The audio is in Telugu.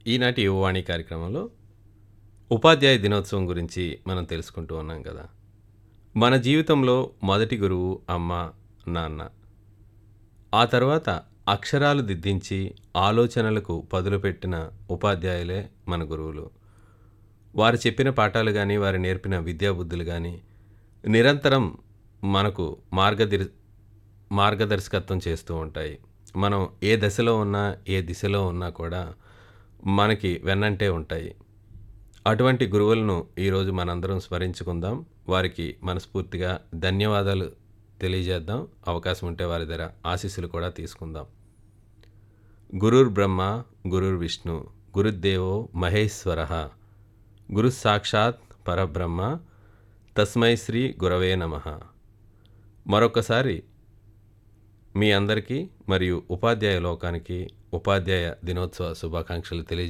ఈనాటి యువవాణి కార్యక్రమంలో ఉపాధ్యాయ దినోత్సవం గురించి మనం తెలుసుకుంటూ ఉన్నాం కదా మన జీవితంలో మొదటి గురువు అమ్మ నాన్న ఆ తర్వాత అక్షరాలు దిద్దించి ఆలోచనలకు పదులుపెట్టిన ఉపాధ్యాయులే మన గురువులు వారు చెప్పిన పాఠాలు కానీ వారు నేర్పిన విద్యాబుద్ధులు కానీ నిరంతరం మనకు మార్గదిర్ మార్గదర్శకత్వం చేస్తూ ఉంటాయి మనం ఏ దశలో ఉన్నా ఏ దిశలో ఉన్నా కూడా మనకి వెన్నంటే ఉంటాయి అటువంటి గురువులను ఈరోజు మనందరం స్మరించుకుందాం వారికి మనస్ఫూర్తిగా ధన్యవాదాలు తెలియజేద్దాం అవకాశం ఉంటే వారి దగ్గర ఆశీస్సులు కూడా తీసుకుందాం గురుర్ బ్రహ్మ గురుర్ విష్ణు గురుదేవో మహేశ్వర గురు సాక్షాత్ పరబ్రహ్మ తస్మై శ్రీ గురవే నమ మరొకసారి మీ అందరికీ మరియు ఉపాధ్యాయ లోకానికి ఉపాధ్యాయ దినోత్సవ శుభాకాంక్షలు తెలియజే